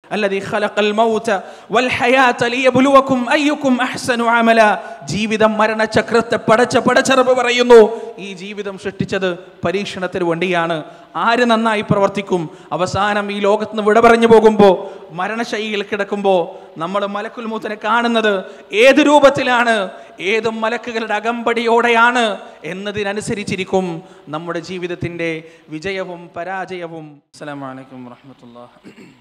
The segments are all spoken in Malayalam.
الذي خلق الموت والحياة ليبلوكم أيكم أحسن عملا ജീവിതം മരണചക്രത്തെ പടച്ച പടച്ചറപ്പ് പറയുന്നു ഈ ജീവിതം സൃഷ്ടിച്ചത് പരീക്ഷണത്തിന് വേണ്ടിയാണ് ആര് നന്നായി പ്രവർത്തിക്കും അവസാനം ഈ ലോകത്ത് നിന്ന് വിട പറഞ്ഞു പോകുമ്പോൾ മരണശൈലിയിൽ കിടക്കുമ്പോൾ നമ്മൾ മലക്കുൽ മൂത്തനെ കാണുന്നത് ഏത് രൂപത്തിലാണ് ഏത് മലക്കുകളുടെ അകമ്പടിയോടെയാണ് എന്നതിനനുസരിച്ചിരിക്കും നമ്മുടെ ജീവിതത്തിൻ്റെ വിജയവും പരാജയവും അസ്സലാമു അലൈക്കും വറഹ്മത്തുള്ളാഹി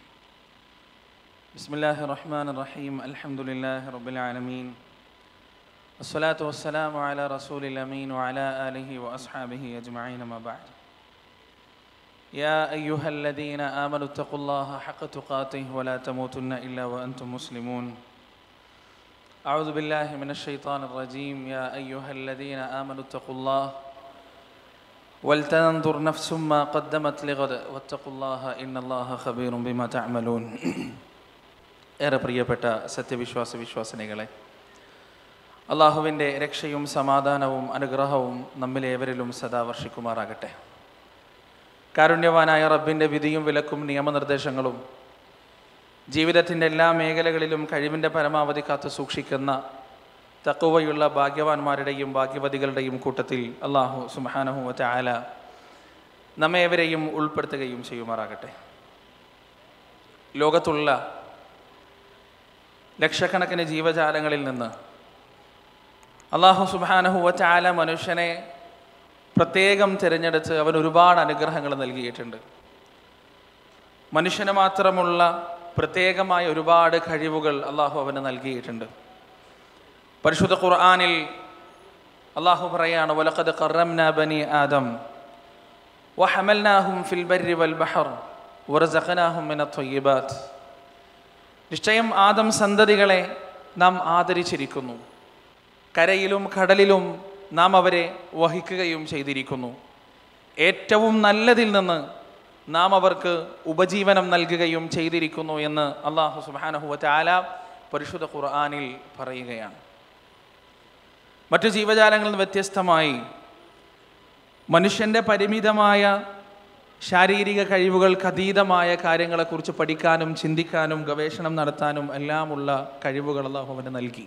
بسم الله الرحمن الرحيم الحمد لله رب العالمين الصلاة والسلام على رسول الأمين وعلى آله وأصحابه أجمعين ما بعد يا أيها الذين آمنوا اتقوا الله حق تقاته ولا تموتن إلا وأنتم مسلمون أعوذ بالله من الشيطان الرجيم يا أيها الذين آمنوا اتقوا الله ولتنظر نفس ما قدمت لغد واتقوا الله إن الله خبير بما تعملون ഏറെ പ്രിയപ്പെട്ട സത്യവിശ്വാസ വിശ്വാസിനികളെ അള്ളാഹുവിൻ്റെ രക്ഷയും സമാധാനവും അനുഗ്രഹവും നമ്മിലേവരിലും സദാ വർഷിക്കുമാറാകട്ടെ കാരുണ്യവാനായ റബ്ബിൻ്റെ വിധിയും വിലക്കും നിയമനിർദ്ദേശങ്ങളും ജീവിതത്തിൻ്റെ എല്ലാ മേഖലകളിലും കഴിവിൻ്റെ പരമാവധി കാത്തു സൂക്ഷിക്കുന്ന തക്കുവയുള്ള ഭാഗ്യവാന്മാരുടെയും ഭാഗ്യവതികളുടെയും കൂട്ടത്തിൽ അള്ളാഹു സുമഹാനഹു ചായാല നമ്മേവരെയും ഉൾപ്പെടുത്തുകയും ചെയ്യുമാറാകട്ടെ ലോകത്തുള്ള ലക്ഷക്കണക്കിന് ജീവജാലങ്ങളിൽ നിന്ന് അള്ളാഹു സുബാനഹുവ ചാല മനുഷ്യനെ പ്രത്യേകം തിരഞ്ഞെടുത്ത് അവൻ ഒരുപാട് അനുഗ്രഹങ്ങൾ നൽകിയിട്ടുണ്ട് മനുഷ്യന് മാത്രമുള്ള പ്രത്യേകമായ ഒരുപാട് കഴിവുകൾ അള്ളാഹു അവന് നൽകിയിട്ടുണ്ട് പരിശുദ്ധ ഖുർആാനിൽ അള്ളാഹു പറയാണ് വലഖദ് കറംന ബനി ആദം വഹമൽനാഹും ഫിൽ ബർരി വൽ ബഹർ വറസഖനാഹും മിന ത്വയ്യിബാത്ത് നിശ്ചയം ആദം സന്തതികളെ നാം ആദരിച്ചിരിക്കുന്നു കരയിലും കടലിലും നാം അവരെ വഹിക്കുകയും ചെയ്തിരിക്കുന്നു ഏറ്റവും നല്ലതിൽ നിന്ന് നാം അവർക്ക് ഉപജീവനം നൽകുകയും ചെയ്തിരിക്കുന്നു എന്ന് അള്ളാഹു സുബാനഹുവ ചാല പരിശുദ്ധ ഖുർആാനിൽ പറയുകയാണ് മറ്റു ജീവജാലങ്ങളിൽ നിന്ന് വ്യത്യസ്തമായി മനുഷ്യൻ്റെ പരിമിതമായ ശാരീരിക കഴിവുകൾക്ക് അതീതമായ കാര്യങ്ങളെക്കുറിച്ച് പഠിക്കാനും ചിന്തിക്കാനും ഗവേഷണം നടത്താനും എല്ലാമുള്ള കഴിവുകൾ അള്ളാഹു അവന് നൽകി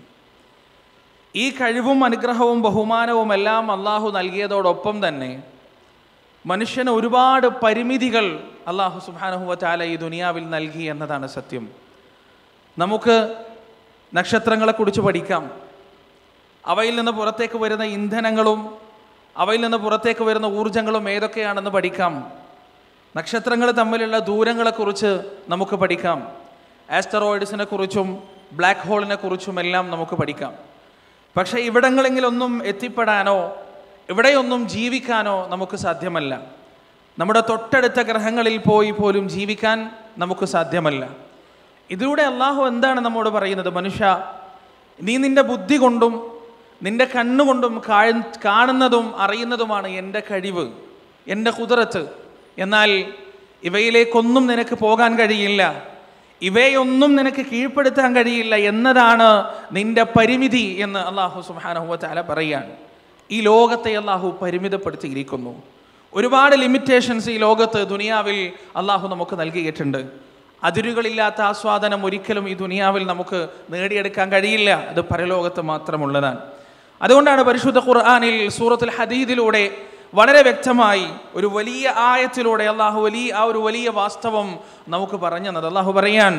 ഈ കഴിവും അനുഗ്രഹവും ബഹുമാനവും എല്ലാം അള്ളാഹു നൽകിയതോടൊപ്പം തന്നെ മനുഷ്യന് ഒരുപാട് പരിമിതികൾ അള്ളാഹു സുബാനഹുവ ചാല ഈ ദുനിയാവിൽ നൽകി എന്നതാണ് സത്യം നമുക്ക് നക്ഷത്രങ്ങളെക്കുറിച്ച് പഠിക്കാം അവയിൽ നിന്ന് പുറത്തേക്ക് വരുന്ന ഇന്ധനങ്ങളും അവയിൽ നിന്ന് പുറത്തേക്ക് വരുന്ന ഊർജങ്ങളും ഏതൊക്കെയാണെന്ന് പഠിക്കാം നക്ഷത്രങ്ങൾ തമ്മിലുള്ള ദൂരങ്ങളെക്കുറിച്ച് നമുക്ക് പഠിക്കാം ആസ്റ്ററോയിഡ്സിനെ കുറിച്ചും ബ്ലാക്ക് ഹോളിനെ കുറിച്ചും എല്ലാം നമുക്ക് പഠിക്കാം പക്ഷേ ഇവിടങ്ങളെങ്കിലൊന്നും എത്തിപ്പെടാനോ ഇവിടെയൊന്നും ജീവിക്കാനോ നമുക്ക് സാധ്യമല്ല നമ്മുടെ തൊട്ടടുത്ത ഗ്രഹങ്ങളിൽ പോയി പോലും ജീവിക്കാൻ നമുക്ക് സാധ്യമല്ല ഇതിലൂടെ അള്ളാഹു എന്താണ് നമ്മോട് പറയുന്നത് മനുഷ്യ നീ നിന്റെ ബുദ്ധി കൊണ്ടും നിന്റെ കണ്ണുകൊണ്ടും കാണുന്നതും അറിയുന്നതുമാണ് എൻ്റെ കഴിവ് എൻ്റെ കുതിരത്ത് എന്നാൽ ഇവയിലേക്കൊന്നും നിനക്ക് പോകാൻ കഴിയില്ല ഇവയൊന്നും നിനക്ക് കീഴ്പ്പെടുത്താൻ കഴിയില്ല എന്നതാണ് നിന്റെ പരിമിതി എന്ന് അള്ളാഹു സുബാനഹുവ ചാല പറയാണ് ഈ ലോകത്തെ അള്ളാഹു പരിമിതപ്പെടുത്തിയിരിക്കുന്നു ഒരുപാട് ലിമിറ്റേഷൻസ് ഈ ലോകത്ത് ദുനിയാവിൽ അള്ളാഹു നമുക്ക് നൽകിയിട്ടുണ്ട് അതിരുകളില്ലാത്ത ആസ്വാദനം ഒരിക്കലും ഈ ദുനിയാവിൽ നമുക്ക് നേടിയെടുക്കാൻ കഴിയില്ല അത് പരലോകത്ത് മാത്രമുള്ളതാണ് അതുകൊണ്ടാണ് പരിശുദ്ധ ഖുർആാനിൽ സൂറത്തുൽ ഹദീദിലൂടെ വളരെ വ്യക്തമായി ഒരു വലിയ ആയത്തിലൂടെ അള്ളാഹു വലിയ ആ ഒരു വലിയ വാസ്തവം നമുക്ക് പറഞ്ഞു തന്നത് അള്ളാഹു പറയാൻ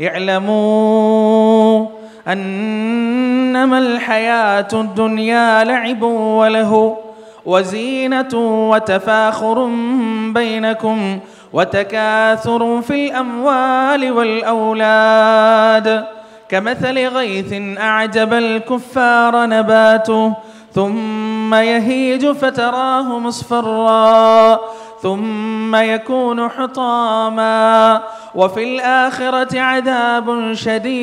أنما الحياة الدنيا لعب وله وزينة وتفاخر بينكم وتكاثر في الأموال والأولاد كمثل غيث أعجب الكفار نباته ثم يهيج فتراه مصفرا ثم يكون حطاما وفي الآخرة عذاب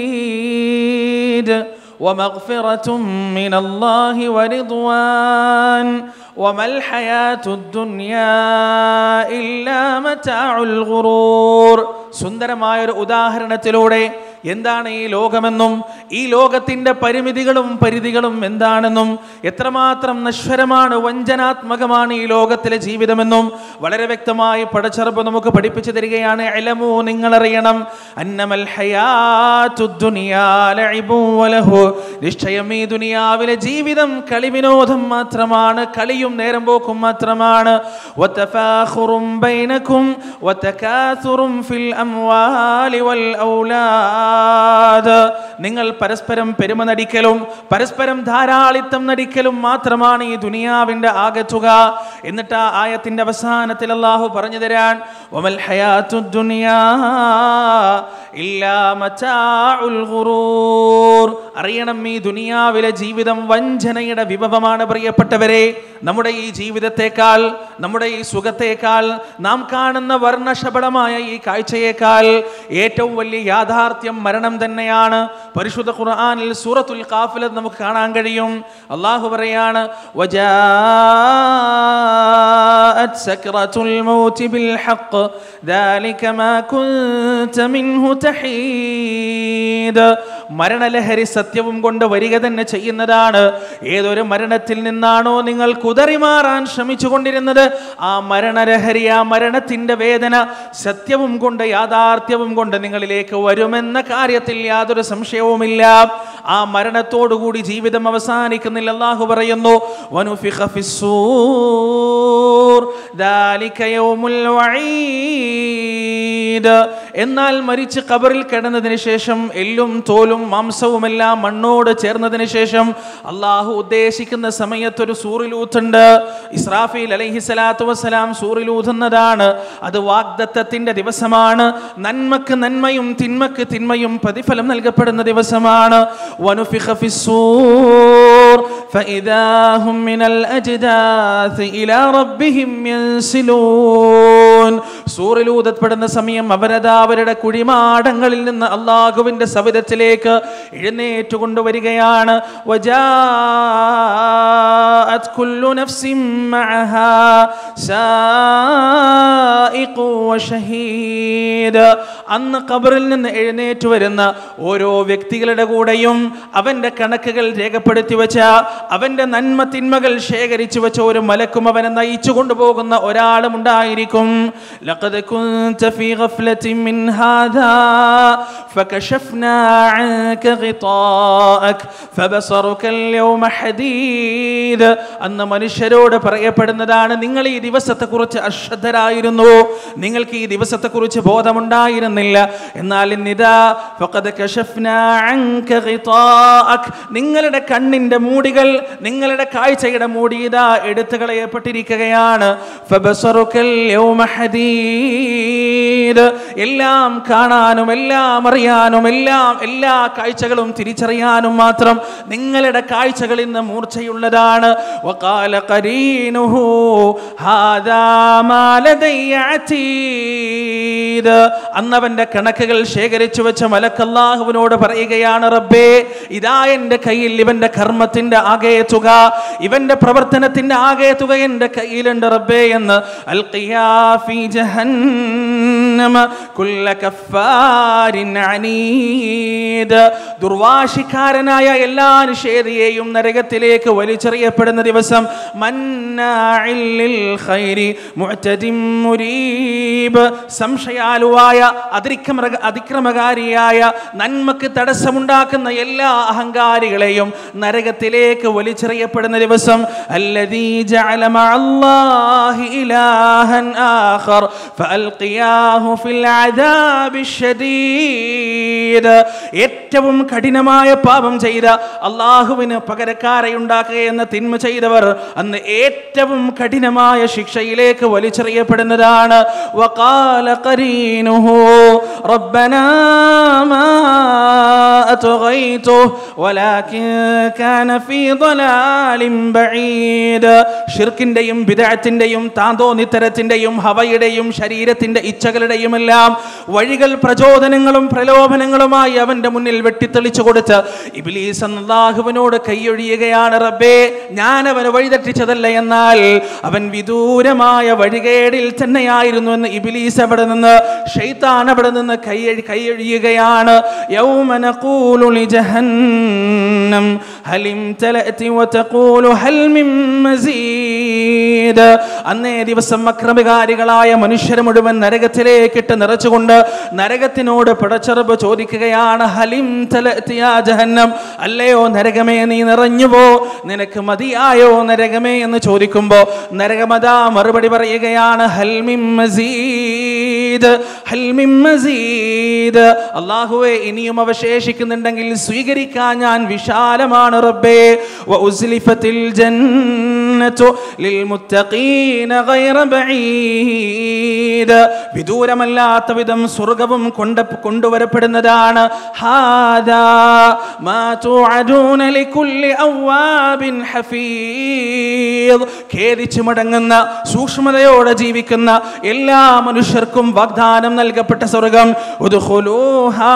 شديد ومغفرة من الله ورضوان وما الحياة الدنيا إلا متاع الغرور സുന്ദരമായ ഒരു ഉദാഹരണത്തിലൂടെ എന്താണ് ഈ ലോകമെന്നും ഈ ലോകത്തിൻ്റെ പരിമിതികളും പരിധികളും എന്താണെന്നും എത്രമാത്രം നശ്വരമാണ് വഞ്ചനാത്മകമാണ് ഈ ലോകത്തിലെ ജീവിതമെന്നും വളരെ വ്യക്തമായി പടച്ചെറുപ്പ് നമുക്ക് പഠിപ്പിച്ചു തരികയാണ് എലമോ നിങ്ങളറിയണം അന്നമൽ ഹയാത്തുദ് ദുനിയാ ലഇബും വലഹു. നിശ്ചയം ഈ ദുനിയാവിലെ ജീവിതം കളിവിനോദം മാത്രമാണ് കളിയും നേരം പോക്കും മാത്രമാണ് വതഫാഖുറും ബൈനക്കും വതകാസുറും ഫിൽ അംവാലി വൽ ഔലാദ് നിങ്ങൾ പരസ്പരം പെരുമ നടിക്കലും പരസ്പരം ധാരാളിത്തം നടിക്കലും മാത്രമാണ് ഈ ദുനിയാവിന്റെ ആകത്തുക എന്നിട്ട് ആ ആയത്തിന്റെ അവസാനത്തിൽ അള്ളാഹു പറഞ്ഞു തരാൻ വമൽ ഹയാത്തുദ് ദുനിയാ ഇല്ലാ മതാഉൽ ഗുറൂർ അറിയണം ഈ ദുനിയാവിലെ ജീവിതം വഞ്ചനയുടെ വിഭവമാണ് പ്രിയപ്പെട്ടവരെ നമ്മുടെ ഈ ജീവിതത്തെക്കാൾ നമ്മുടെ ഈ സുഖത്തേക്കാൾ നാം കാണുന്ന വർണ്ണശബളമായ ഈ കാഴ്ചയേക്കാൾ ഏറ്റവും വലിയ യാഥാർത്ഥ്യം മരണം തന്നെയാണ് പരിശുദ്ധ ഖുർആനിൽ സൂറത്തുൽ കാഫിലത് നമുക്ക് കാണാൻ കഴിയും അള്ളാഹു പറയാണ് وجاءت سكرة الموت بالحق ذلك ما كنت منه تحيد മരണലഹരി സത്യവും കൊണ്ട് വരിക തന്നെ ചെയ്യുന്നതാണ് ഏതൊരു മരണത്തിൽ നിന്നാണോ നിങ്ങൾ കുതറിമാറാൻ ശ്രമിച്ചുകൊണ്ടിരുന്നത് ആ മരണലഹരി ആ മരണത്തിന്റെ വേദന സത്യവും കൊണ്ട് യാഥാർത്ഥ്യവും കൊണ്ട് നിങ്ങളിലേക്ക് വരുമെന്ന കാര്യത്തിൽ യാതൊരു സംശയവുമില്ല ആ മരണത്തോടുകൂടി ജീവിതം അവസാനിക്കുന്നില്ല അള്ളാഹു പറയുന്നു വനുഫിഖ ഫിസ്സൂർ ذلك يوم الوعيد എന്നാൽ മരിച്ച് കബറിൽ കിടന്നതിന് ശേഷം എല്ലും തോലും മാംസവുമെല്ലാം മണ്ണോട് ചേർന്നതിന് ശേഷം അള്ളാഹു ഉദ്ദേശിക്കുന്ന സമയത്തൊരു സൂറിലൂത്തുണ്ട് ഇസ്രാഫീൽ അലൈഹി സ്വലാത്തു വസ്സലാം സൂറിലൂതുന്നതാണ് അത് വാഗ്ദത്തത്തിന്റെ ദിവസമാണ് നന്മക്ക് നന്മയും തിന്മക്ക് തിന്മയും പ്രതിഫലം നൽകപ്പെടുന്ന ദിവസമാണ് വനുഫിഖ ഫിസ്സൂർ فإذا هم من الأجداث إلى ربهم ينسلون സൂറിലൂതപ്പെടുന്ന സമയം അവരതാ അവരുടെ കുഴിമാടങ്ങളിൽ നിന്ന് അള്ളാഹുവിന്റെ സവിധത്തിലേക്ക് എഴുന്നേറ്റ് കൊണ്ടുവരികയാണ് وجاءت كل نفس معها سائق وشهيد അന്ന് ഖബറിൽ നിന്ന് എഴുന്നേറ്റ് വരുന്ന ഓരോ വ്യക്തികളുടെ കൂടെയും അവന്റെ കണക്കുകൾ രേഖപ്പെടുത്തി വെച്ച അവന്റെ നന്മ തിന്മകൾ ശേഖരിച്ചു വെച്ച ഒരു മലക്കും അവനെ നയിച്ചു കൊണ്ടുപോകുന്ന ഒരാളും ഉണ്ടായിരിക്കും لقد كنت في غفلة من هذا فكشفنا عنك غطاءك فبصرك اليوم حديد അന്ന് മനുഷ്യരോട് പറയപ്പെടുന്നതാണ് നിങ്ങൾ ഈ ദിവസത്തെക്കുറിച്ച് അശ്രദ്ധരായിരുന്നു നിങ്ങൾക്ക് ഈ ദിവസത്തെക്കുറിച്ച് ബോധമുണ്ടായിരുന്നില്ല എന്നാൽ ഇന്നിതാ ഫഖദ് കശഫ്നാ അൻക ഗിതാഅക് നിങ്ങളുടെ കണ്ണിന്റെ മൂടികൾ നിങ്ങളുടെ കാഴ്ചയുടെ മൂടി ഇതാ എടുത്തു കളയപ്പെട്ടിരിക്കുകയാണ് ഫബസറുക്കൽ യൗമ ഹദീദ് എല്ലാം കാണാനും എല്ലാം അറിയാനും എല്ലാം എല്ലാ കാഴ്ചകളും തിരിച്ചറിയാനും മാത്രം നിങ്ങളുടെ കാഴ്ചകൾ ഇന്ന് മൂർച്ചയുള്ളതാണ് വഖാല ഖരീനുഹു ഹാദാ മാ ലദയ്യ അതീദ് അന്നവന്റെ കണക്കുകൾ ശേഖരിച്ചു വെച്ച മലക്കല്ലാഹുവിനോട് പറയുകയാണ് റബ്ബേ ഇതാ എൻ്റെ കയ്യിൽ ഇവന്റെ കർമ്മത്തിന്റെ ആകെ തുക ഇവന്റെ പ്രവർത്തനത്തിന്റെ ആകെ തുക എൻ്റെ കയ്യിലുണ്ട് റബ്ബേ എന്ന് അൽഖിയാ ഫീ ജഹന്നമ കുല്ല കഫാരിൻ അനീദ് ദുർവാശിക്കാരനായ എല്ലാ നിഷേധിയെയും നരകത്തിലേക്ക് വലിച്ചെറിയപ്പെടുന്ന ദിവസം മന്നാഇൽ ലിൽ ഖൈരി മുഅ്തദിം മുരീബ് സംശയാലുവായ അതിക്രമ അതിക്രമകാരിയായ നന്മക്ക് തടസ്സമുണ്ടാക്കുന്ന എല്ലാ അഹങ്കാരികളെയും നരകത്തിലേക്ക് വലിച്ചെറിയപ്പെടുന്ന ദിവസം അല്ലദീ ജഅല മഅല്ലാഹി ഇലാഹൻ ആഖർ ഫഅൽഖിയാഹു ഫിൽ അദാബി ശദീദ് ഏറ്റവും കഠിനമായ പാപം ചെയ്ത അള്ളാഹുവിന് പകരക്കാരെ ഉണ്ടാക്കുക എന്ന തിന്മ ചെയ്തവർ അന്ന് ഏറ്റവും കഠിനമായ ശിക്ഷയിലേക്ക് വലിച്ചെറിയപ്പെടുന്നതാണ് وقال قرينه ربنا ما أطغيته ولكن كان في ضلال بعيد ഷിർക്കിന്റെയും ബിദഅത്തിന്റെയും താന്തോന്നിത്തരത്തിന്റെയും ഹവയുടെയും ശരീരത്തിന്റെ ഇച്ഛകളുടെയും എല്ലാം വഴികൾ പ്രചോദനങ്ങളും പ്രലോഭനങ്ങളും ആയുധങ്ങളുമായി അവന്റെ മുന്നിൽ വെട്ടിത്തെളിച്ചു കൊടുത്ത് ഇബിലീസ് അള്ളാഹുവിനോട് കൈയൊഴിയുകയാണ് റബ്ബേ ഞാൻ അവന് വഴിതെറ്റിച്ചതല്ല എന്നാൽ അവൻ വിദൂരമായ വഴികേടിൽ തന്നെയായിരുന്നു എന്ന് ഇബിലീസ് അവിടെ നിന്ന് ഷെയ്ത്താൻ അവിടെ നിന്ന് കൈയഴി കൈയൊഴിയുകയാണ് യൗമ നഖൂലു ലിജഹന്നം ഹലിം തലഅതി വതഖൂലു ഹൽ മിൻ മസീദ് അന്നേ ദിവസം അക്രമകാരികളായ മനുഷ്യരെ മുഴുവൻ നരകത്തിലേക്കിട്ട് നിറച്ചുകൊണ്ട് നരകത്തിനോട് പിടച്ചെറുപ്പ് ചോദിക്കുകയാണ് ഹലിം തലഅതി യാ ജഹന്നം അല്ലയോ നരകമേ നീ നിറഞ്ഞുവോ നിനക്ക് മതിയായോ നരകമേ എന്ന് ചോദിക്കുമ്പോൾ നരകമതാ മറുപടി പറയുകയാണ് ഹൽമിം മസീദ് ഹൽമിം മസീദ് അള്ളാഹുവെ ഇനിയും അവശേഷിക്കുന്നുണ്ടെങ്കിൽ സ്വീകരിക്കാൻ ഞാൻ വിശാലമാണ് റബ്ബേ വഉസ്ലിഫത്തിൽ ജന്നത്തു ലിൽമുത്തഖീന ഗൈറ ബഈദ് വിദൂരമല്ലാത്ത വിധം സ്വർഗവും കൊണ്ട് കൊണ്ടുവരപ്പെടുന്നതാണ് ഹാദാ മാ തുഅദൂന ലികുല്ലി അവ്വാബിൻ ഹഫീദ് ഖേദിച്ചു മടങ്ങുന്ന സൂക്ഷ്മതയോടെ ജീവിക്കുന്ന എല്ലാ മനുഷ്യർക്കും വാഗ്ദാനം നൽകപ്പെട്ട സ്വർഗം ഉദ്ഖുലൂഹാ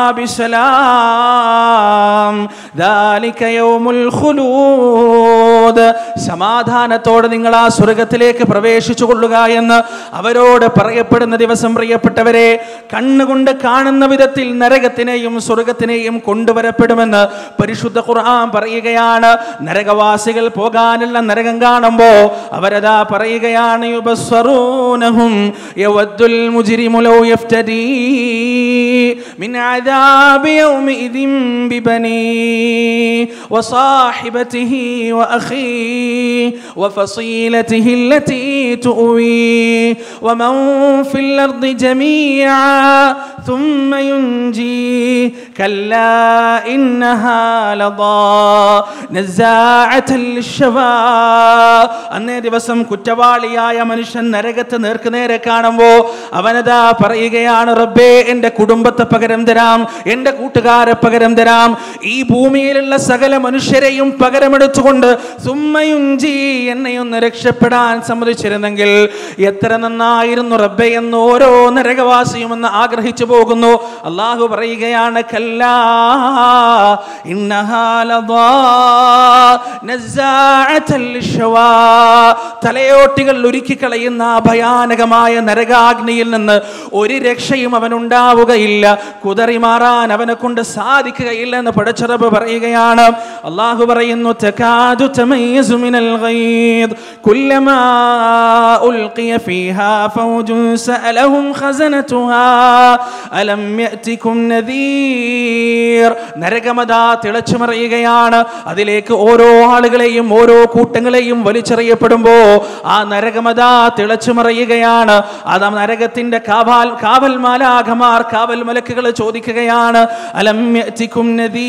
ബിസലാം ദാലിക യൗമുൽ ഖുലൂദ് സമാധാനത്തോടെ നിങ്ങൾ ആ സ്വർഗത്തിലേക്ക് പ്രവേശിച്ചു കൊള്ളുക എന്ന് അവരോട് പറയപ്പെടുന്ന ദിവസം പ്രിയപ്പെട്ടവരെ കണ്ണുകൊണ്ട് കാണുന്ന വിധത്തിൽ നരകത്തിനെയും സ്വർഗത്തിനെയും കൊണ്ടുവരപ്പെടുമെന്ന് പരിശുദ്ധ ഖുർആൻ പറയുകയാണ് നരകവാസികൾ പോകാനുള്ള നരകം കാണുമ്പോ അവരതാ പറയുകയാണ് യുബസ്വറൂനഹും യവദ്ദുൽ മുജ്രിമു ലൗ യഫ്തദീ മിൻ അദാബി യൗമിഇദിൻ ബിബനീ وصاحبته وأخيه وفصيلته التي تؤويه ومن في الأرض جميعا ثم ينجيه كلا إنها لضا نزاعة للشفا അന്നേ ദിവസം കുറ്റവാളിയായ മനുഷ്യൻ നരകത്ത് നേർക്ക് നേരെ കാണുമ്പോ അവനതാ പറയുകയാണ് റബ്ബേ എൻ്റെ കുടുംബത്തെ പകരം തരാം എൻ്റെ കൂട്ടുകാരെ പകരം തരാം ഈ ഭൂമിയിലുള്ള സകല മനുഷ്യരെയും പകരമെടുത്തുകൊണ്ട് സുമ്മയുഞ്ചി എന്നെ ഒന്ന് രക്ഷപ്പെടാൻ സമ്മതിച്ചിരുന്നെങ്കിൽ എത്ര നന്നായിരുന്നു റബ്ബെ എന്ന് ഓരോ നരകവാസിയും എന്ന് ആഗ്രഹിച്ചു പോകുന്നു അള്ളാഹു പറയുകയാണ് കല്ലാ ഇന്നഹാ ലദാ നസ്സാഅത്തൽ ലിശ്ശവാ. തലയോട്ടികൾ ഒരുക്കി കളയുന്ന ആ ഭയാനകമായ നരകാഗ്നിയിൽ നിന്ന് ഒരു രക്ഷയും അവനുണ്ടാവുകയില്ല കുതറി മാറാൻ അവനെ കൊണ്ട് സാധിക്കുകയില്ല എന്ന് പടച്ചറബ് പറയുകയാണ് അള്ളാഹു പറയുന്നു തകാദു തമയ്യസു മിനൽ ഗൈദ് കുല്ലമാ ഉൽഖിയ ഫീഹാ ഫൗജുൻ സഅലഹും ഖസനതുഹാ അലം യഅതികും നദീർ നരകമതാ തിളച്ചു മറിയുകയാണ് അതിലേക്ക് ഓരോ ആളുകളെയും ഓരോ കൂട്ടങ്ങളെയും വലിച്ചെറിയപ്പെടുമ്പോ ആ നരകമതാ തിളച്ചു മറിയുകയാണ് അത് ആ നരകത്തിന്റെ കാവൽ കാവൽ മാലാഖമാർ കാവൽ മലക്കുകൾ ചോദിക്കുകയാണ് അലം യഅതികും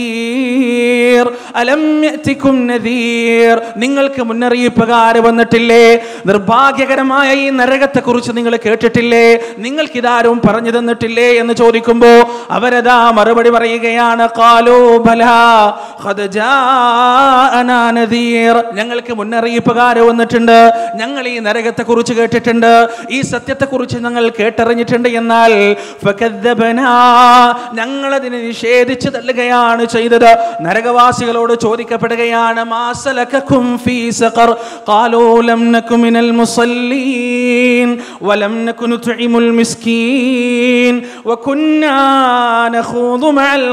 നദീർ അലം യഅതികും നദീർ നിങ്ങൾക്ക് മുന്നറിയിപ്പുകാർ വന്നിട്ടില്ലേ നിർഭാഗ്യകരമായ ഈ നരകത്തെ കുറിച്ച് നിങ്ങൾ കേട്ടിട്ടില്ലേ നിങ്ങൾക്ക് ഇതാരും പറഞ്ഞു തന്നിട്ടില്ലേ എന്ന് ചോദിക്കുമ്പോ അവരതാ മറുപടി പറയുകയാണ് കാലോ ബലാ ഖദ് ജാഅനാ നദീർ ഞങ്ങൾക്ക് മുന്നറിയിപ്പുകാർ വന്നിട്ടുണ്ട് ഞങ്ങൾ ഈ നരകത്തെ കുറിച്ച് കേട്ടിട്ടുണ്ട് ഈ സത്യത്തെ കുറിച്ച് ഞങ്ങൾ കേട്ടറിഞ്ഞിട്ടുണ്ട് എന്നാൽ ഫകദ്ദബനാ ഞങ്ങൾ അതിനെ നിഷേധിച്ച് തള്ളുകയാണ് ചെയ്തത് നരകവാസികളോട് ചോദിക്കപ്പെടുകയാണ് മാസലക്കും ഫീ സഖർ ഖാലൂ ലം നകു മിനൽ മുസല്ലീൻ വലം നകു നുത്ഇമുൽ മിസ്കീൻ വകുന്നാ നഖൂദു മഅൽ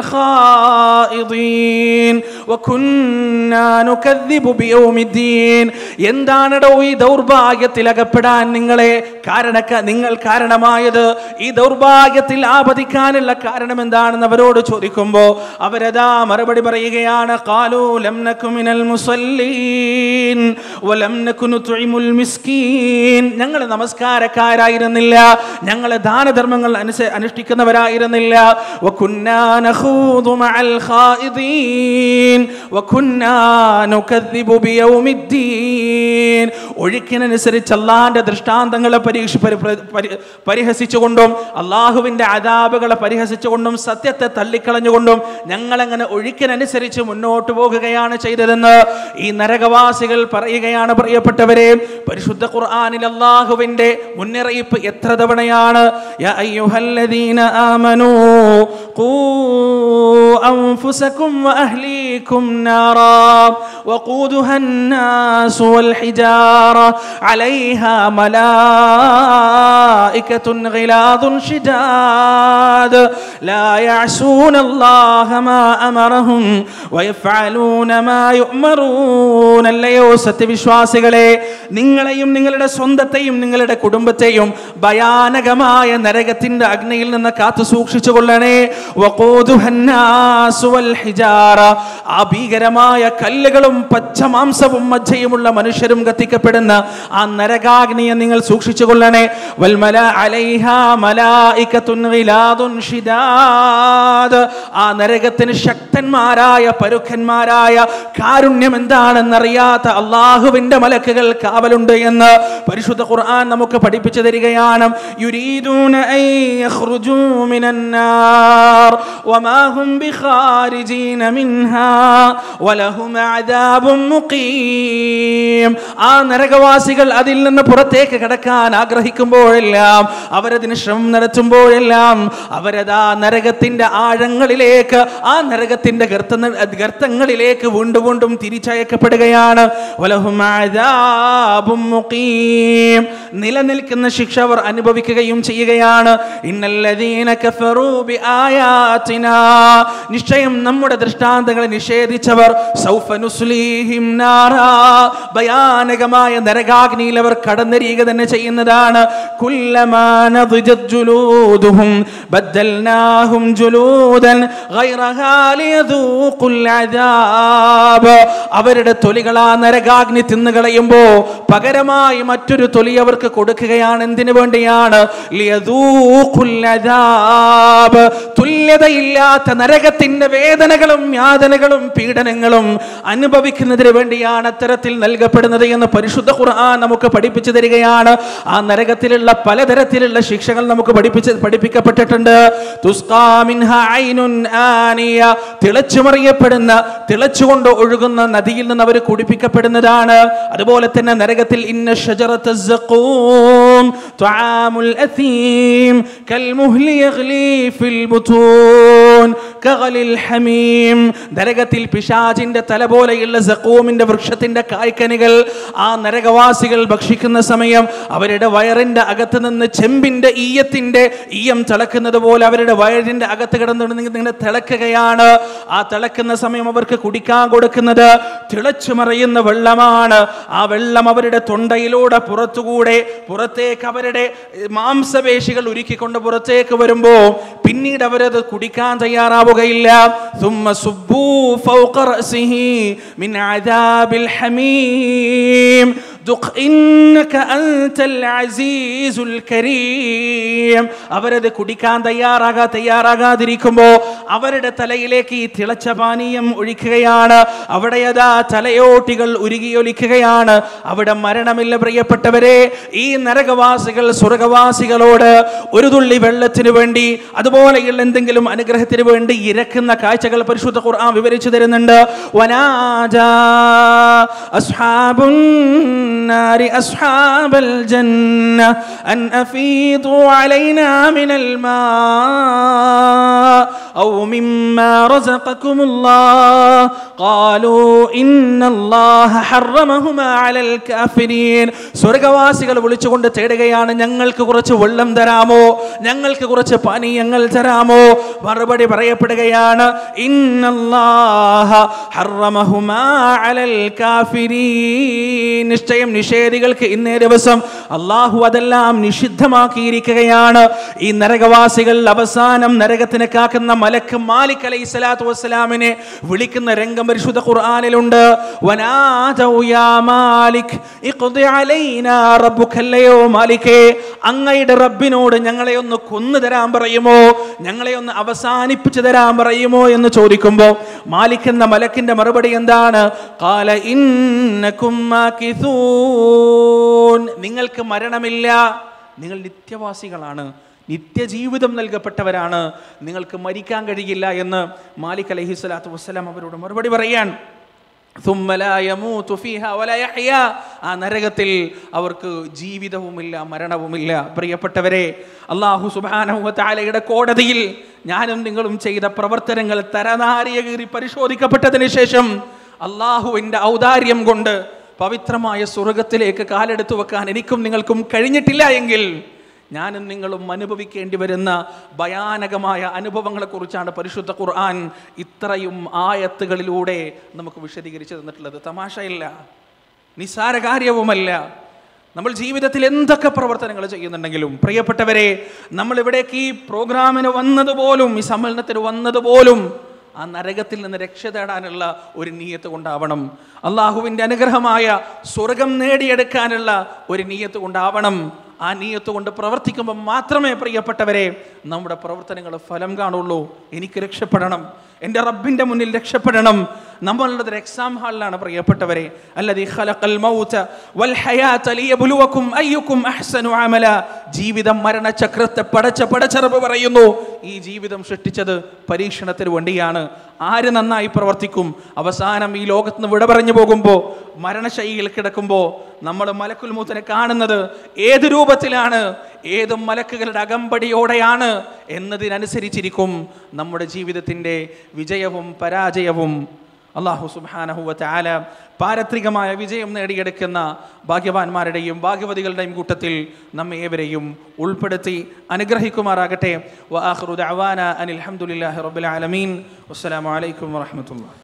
ഖായിദീൻ വകുന്നാ നുകദ്ദിബു ബിയൗമിദ്ദീൻ എന്താണടോ ഈ ദൗർഭാഗ്യത്തിൽ അകപ്പെടാൻ നിങ്ങളെ കാരണക്ക നിങ്ങൾ കാരണമായത് ഈ ദൗർഭാഗ്യത്തിൽ ആപതിക്കാനുള്ള കാരണം എന്താണെന്ന് അവരോട് ചോദിക്കുമ്പോൾ അവരതാ മറുപടി പറയുകയാണ് ഖാലൂ ലം നകു മിനൽ മുസല്ലീൻ വലം നകു നുത്ഇമുൽ മിസ്കീൻ ഞങ്ങൾ നമസ്കാരക്കാരായിരുന്നില്ല ഞങ്ങൾ ദാനധർമ്മങ്ങൾ അനുസ അനുഷ്ഠിക്കുന്നവരായിരുന്നില്ല വകുന്നാ നഖൂദു മഅൽ ഖായിദീൻ വകുന്നാ നുകദ്ദിബു ബിയൗമിദ്ദീൻ ഒഴുക്കിനനുസരിച്ച് അള്ളാഹിന്റെ ദൃഷ്ടാന്തങ്ങളെ പരീക്ഷ പരി- പരി- പരിഹസിച്ചുകൊണ്ടും അള്ളാഹുവിന്റെ അതാപുകളെ പരിഹസിച്ചുകൊണ്ടും സത്യത്തെ തള്ളിക്കളഞ്ഞുകൊണ്ടും ഞങ്ങളങ്ങനെ ഒഴുക്കിനനുസരിച്ച് മുന്നോട്ട് പോകുകയാണ് ചെയ്തതെന്ന് ഈ നരകവാസികൾ പറയുകയാണ് പ്രിയപ്പെട്ടവരെ പരിശുദ്ധ ഖുർആനിൽ അള്ളാഹുവിന്റെ മുന്നറിയിപ്പ് എത്ര തവണയാണ് യാ അയ്യുഹല്ലദീന ആമനൂ ഖൂ أنفسكم وأهليكم نارا وقودها الناس والحجارة عليها ملائكة غلاظ شداد لا يعصون الله ما أمرهم ويفعلون ما يؤمرون അല്ലയോ സത്യവിശ്വാസികളെ നിങ്ങളെയും നിങ്ങളുടെ സ്വന്തത്തെയും നിങ്ങളുടെ കുടുംബത്തെയും ഭയാനകമായ നരകത്തിന്റെ അഗ്നിയിൽ നിന്ന് കാത്തു സൂക്ഷിച്ചു കൊള്ളണേ വഖൂദുഹന്നാസു വൽ ഹിജാറ. ആ ഭീകരമായ കല്ലുകളും പച്ചമാംസവും മജ്ജയുമുള്ള മനുഷ്യരും കത്തിക്കപ്പെടുന്ന ആ നരകാഗ്നിയെ നിങ്ങൾ സൂക്ഷിച്ചു കൊള്ളണേ വൽമല അലൈഹാ മലായികത്തുൻ ഗിലാദുൻ ഷിദാദ്. ആ നരകത്തിന് ശക്തന്മാരായ പരുക്കന്മാരായ കാരുണ്യം എന്താണെന്നറിയാത്ത അള്ളാഹുവിന്റെ മലക്കുകൾ കാവലുണ്ട് എന്ന് പരിശുദ്ധ ഖുർആൻ നമുക്ക് പഠിപ്പിച്ചു തരികയാണ് യുരീദൂന അൻ യഖ്റുജൂ മിനന്നാർ വമാ ഹും ബിഖാരിജീന മിൻഹാ വലഹും അദാബും മുഖീം ആ നരകവാസികൾ അതിൽ നിന്ന് പുറത്തേക്ക് കടക്കാൻ ആഗ്രഹിക്കുമ്പോഴെല്ലാം അവരതിന് ശ്രമം നടത്തുമ്പോഴെല്ലാം അവരതാ നരകത്തിന്റെ ആഴങ്ങളിലേക്ക് ആ നരകത്തിന്റെ ഗർത്ത ഗർത്തങ്ങളിലേക്ക് വീണ്ടും വീണ്ടും തിരിച്ചയക്കപ്പെടുകയാണ് വലഹും അദാബും മുഖീം നിലനിൽക്കുന്ന ശിക്ഷ അവർ അനുഭവിക്കുകയും ചെയ്യുകയാണ് ഇന്നല്ലദീന കഫറൂ ബിആയാതിനാ നിശ്ചയം നമ്മുടെ ദൃഷ്ടാന്തങ്ങളെ നിഷേധിച്ചവർ സൗഫ നുസ്ലീഹിം നാറാ ഭയാനകമായ നരകാഗ്നിയിൽ അവർ കടന്നരിയുക തന്നെ ചെയ്യുന്നതാണ് കുല്ലമാ നضجت ജുലൂദുഹും ബദ്ദൽനാഹും ജുലൂദൻ ഗൈറഹാ ലിയദൂഖുൽ അദാബ് അവരുടെ തൊലികൾ ആ നരകാഗ്നി തിന്നുകളയുമ്പോ പകരമായി മറ്റൊരു തൊലി അവർക്ക് കൊടുക്കുകയാണ് എന്തിനു വേണ്ടിയാണ് ലിയദൂഖുൽ അദാബ് തുല്യതയില്ലാത്ത നരകത്തിന്റെ വേദനകളും യാതനകളും പീഡനങ്ങളും അനുഭവിക്കുന്നതിന് വേണ്ടിയാണ് അത്തരത്തിൽ നൽകപ്പെടുന്നത് എന്ന് പരിശുദ്ധ ഖുർആൻ നമുക്ക് പഠിപ്പിച്ചു തരികയാണ് ആ നരകത്തിലുള്ള പലതരത്തിലുള്ള ശിക്ഷകൾ നമുക്ക് പഠിപ്പിച്ച് പഠിപ്പിക്കപ്പെട്ടിട്ടുണ്ട് തുസ്കാ മിൻഹ ഐനുൻ ആനിയ തിളച്ചുമറിയപ്പെടുന്ന തിളച്ചുകൊണ്ട് ഒഴുകുന്ന നദിയിൽ നിന്ന് അവർ കുടിപ്പിക്കപ്പെടുന്നതാണ് അതുപോലെ തന്നെ നരകത്തിൽ ഇന്ന ഷജറത്ത് الزقوم طعام الأثيم كالمهل يغلي في البطون كغلي الحميم നരകത്തിൽ പിശാചിന്റെ തല പോലെയുള്ള സക്കൂമിന്റെ വൃക്ഷത്തിന്റെ കായ്ക്കനികൾ ആ നരകവാസികൾ ഭക്ഷിക്കുന്ന സമയം അവരുടെ വയറിന്റെ അകത്ത് നിന്ന് ചെമ്പിന്റെ ഈയത്തിന്റെ ഈയം തിളക്കുന്നത് പോലെ അവരുടെ വയറിന്റെ അകത്ത് കിടന്നുകൊണ്ട് നിങ്ങൾ തിളക്കുകയാണ് ആ തിളക്കുന്ന സമയം അവർക്ക് കുടിക്കാൻ കൊടുക്കുന്നത് തിളച്ചു മറിയുന്ന വെള്ളമാണ് ആ വെള്ളം അവരുടെ തൊണ്ടയിലൂടെ പുറത്തുകൂടെ പുറത്തേക്ക് അവരുടെ മാംസപേശികൾ ഉരുക്കിക്കൊണ്ട് പുറത്തേക്ക് വരുമ്പോ പിന്നീട് അവരത് കുടിക്കാൻ തയ്യാറാവുകയില്ല ثم صبوا فوق رأسه من عذاب الحميم ذق إنك أنت العزيز الكريم അവരത് കുടിക്കാൻ തയ്യാറാകാ തയ്യാറാകാതിരിക്കുമ്പോ അവരുടെ തലയിലേക്ക് ഈ തിളച്ച പാനീയം ഒഴിക്കുകയാണ് അവിടെ അതാ തലയോട്ടികൾ ഉരുകിയൊലിക്കുകയാണ് അവിടെ മരണമില്ല പ്രിയപ്പെട്ടവരെ ഈ നരകവാസികൾ സ്വർഗവാസികളോട് ഒരു തുള്ളി വെള്ളത്തിന് വേണ്ടി അതുപോലെയുള്ള എന്തെങ്കിലും അനുഗ്രഹത്തിന് വേണ്ടി ഇരക്കുന്ന കാഴ്ചകൾ പരിശുദ്ധ ഖുർആൻ വിവരിച്ചു തരുന്നുണ്ട് വനാജാ അസ്ഹാബുൻ النار أصحاب الجنة أن أفيضوا علينا من الماء أو مما رزقكم الله قالوا إن الله حرمهما على الكافرين സ്വർഗവാസികൾ വിളിച്ചുകൊണ്ട് തേടുകയാണ് ഞങ്ങൾക്ക് കുറച്ച് വെള്ളം തരാമോ ഞങ്ങൾക്ക് കുറച്ച് പാനീയങ്ങൾ തരാമോ മറുപടി പറയപ്പെടുകയാണ് ഇന്നല്ലാഹ ഹറമഹുമാ അലൽ കാഫിരീൻ നിശ്ചയം നിഷേധികൾക്ക് ഇന്നേ ദിവസം അള്ളാഹു അതെല്ലാം നിഷിദ്ധമാക്കിയിരിക്കുകയാണ് ഈ നരകവാസികൾ അവസാനം നരകത്തിന് കാക്കുന്ന മലക്ക് മാലിക് അലൈഹി സ്വലാത്തു വസ്സലാമിനെ വിളിക്കുന്ന രംഗം പരിശുദ്ധ ഖുർആനിലുണ്ട് വനാദൗ യാ മാലിക് ഇഖ്ദി അലൈനാ റബ്ബുക്കല്ലയോ മാലിക്കേ അങ്ങയുടെ റബ്ബിനോട് ഞങ്ങളെ ഒന്ന് കൊന്നു തരാൻ പറയുമോ ഞങ്ങളെ ഒന്ന് അവസാനിപ്പിച്ചു തരാൻ പറയുമോ എന്ന് ചോദിക്കുമ്പോൾ മാലിക് എന്ന മലക്കിന്റെ മറുപടി എന്താണ് കാല ഇന്നക്കും മാകിഥൂൻ. നിങ്ങൾക്ക് മരണമില്ല നിങ്ങൾ നിത്യവാസികളാണ് നിത്യജീവിതം നൽകപ്പെട്ടവരാണ് നിങ്ങൾക്ക് മരിക്കാൻ കഴിയില്ല എന്ന് മാലിക് അലഹി സ്വലാത്തു വസ്സലാം അവരോട് മറുപടി പറയാൻ ثم لا يموت فيها ولا يحيا ആ നരകത്തിൽ അവർക്ക് ജീവിതവുമില്ല മരണവുമില്ല പ്രിയപ്പെട്ടവരെ അള്ളാഹു സുബാനഹുവത്താലയുടെ കോടതിയിൽ ഞാനും നിങ്ങളും ചെയ്ത പ്രവർത്തനങ്ങൾ തരനാരിയ കീറി പരിശോധിക്കപ്പെട്ടതിന് ശേഷം അള്ളാഹുവിൻ്റെ ഔദാര്യം കൊണ്ട് പവിത്രമായ സ്വർഗത്തിലേക്ക് കാലെടുത്തു വെക്കാൻ എനിക്കും നിങ്ങൾക്കും കഴിഞ്ഞിട്ടില്ല എങ്കിൽ ഞാനും നിങ്ങളും അനുഭവിക്കേണ്ടി വരുന്ന ഭയാനകമായ അനുഭവങ്ങളെക്കുറിച്ചാണ് പരിശുദ്ധ ഖുർആൻ ഇത്രയും ആയത്തുകളിലൂടെ നമുക്ക് വിശദീകരിച്ചു തന്നിട്ടുള്ളത് തമാശയില്ല നിസ്സാര കാര്യവുമല്ല നമ്മൾ ജീവിതത്തിൽ എന്തൊക്കെ പ്രവർത്തനങ്ങൾ ചെയ്യുന്നുണ്ടെങ്കിലും പ്രിയപ്പെട്ടവരെ നമ്മൾ ഇവിടേക്ക് ഈ പ്രോഗ്രാമിന് വന്നതുപോലും ഈ സമ്മേളനത്തിന് വന്നതുപോലും ആ നരകത്തിൽ നിന്ന് രക്ഷ തേടാനുള്ള ഒരു നീയത്ത് കൊണ്ടാവണം അള്ളാഹുവിൻ്റെ അനുഗ്രഹമായ സ്വർഗം നേടിയെടുക്കാനുള്ള ഒരു നീയത്ത് കൊണ്ടാവണം ആ നീയത്ത് കൊണ്ട് പ്രവർത്തിക്കുമ്പോൾ മാത്രമേ പ്രിയപ്പെട്ടവരെ നമ്മുടെ പ്രവർത്തനങ്ങൾ ഫലം കാണുള്ളൂ എനിക്ക് രക്ഷപ്പെടണം എൻ്റെ റബ്ബിൻ്റെ മുന്നിൽ രക്ഷപ്പെടണം നമ്മളുള്ളത് ഒരു എക്സാം ഹാളിലാണ് പ്രിയപ്പെട്ടവരെ അല്ലതി ഖലഖൽ മൗത വൽ ഹയാത ലിയബ്ലുവക്കും അയ്യുക്കും അഹ്സനു അമല ജീവിതം മരണചക്രത്തെ പടച്ച പടച്ചറബ് പറയുന്നു ഈ ജീവിതം സൃഷ്ടിച്ചത് പരീക്ഷണത്തിന് വേണ്ടിയാണ് ആര് നന്നായി പ്രവർത്തിക്കും അവസാനം ഈ ലോകത്ത് നിന്ന് വിട പറഞ്ഞു പോകുമ്പോൾ മരണശൈലിയിൽ കിടക്കുമ്പോൾ നമ്മൾ മലക്കുൽ മൂത്തിനെ കാണുന്നത് ഏത് രൂപത്തിലാണ് ഏത് മലക്കുകളുടെ അകമ്പടിയോടെയാണ് എന്നതിനനുസരിച്ചിരിക്കും നമ്മുടെ ജീവിതത്തിൻ്റെ വിജയവും പരാജയവും അള്ളാഹു സുബാനഹുവ ആല പാരത്രികമായ വിജയം നേടിയെടുക്കുന്ന ഭാഗ്യവാന്മാരുടെയും ഭാഗ്യവതികളുടെയും കൂട്ടത്തിൽ നമ്മെ ഏവരെയും ഉൾപ്പെടുത്തി അനുഗ്രഹിക്കുമാറാകട്ടെ വാഹുദ് അവാന അനിൽ അഹമ്മദില്ലാഹി റബ്ബുൽ ആലമീൻ വസ്സലാമു അലൈക്കും വറഹമത്തുള്ള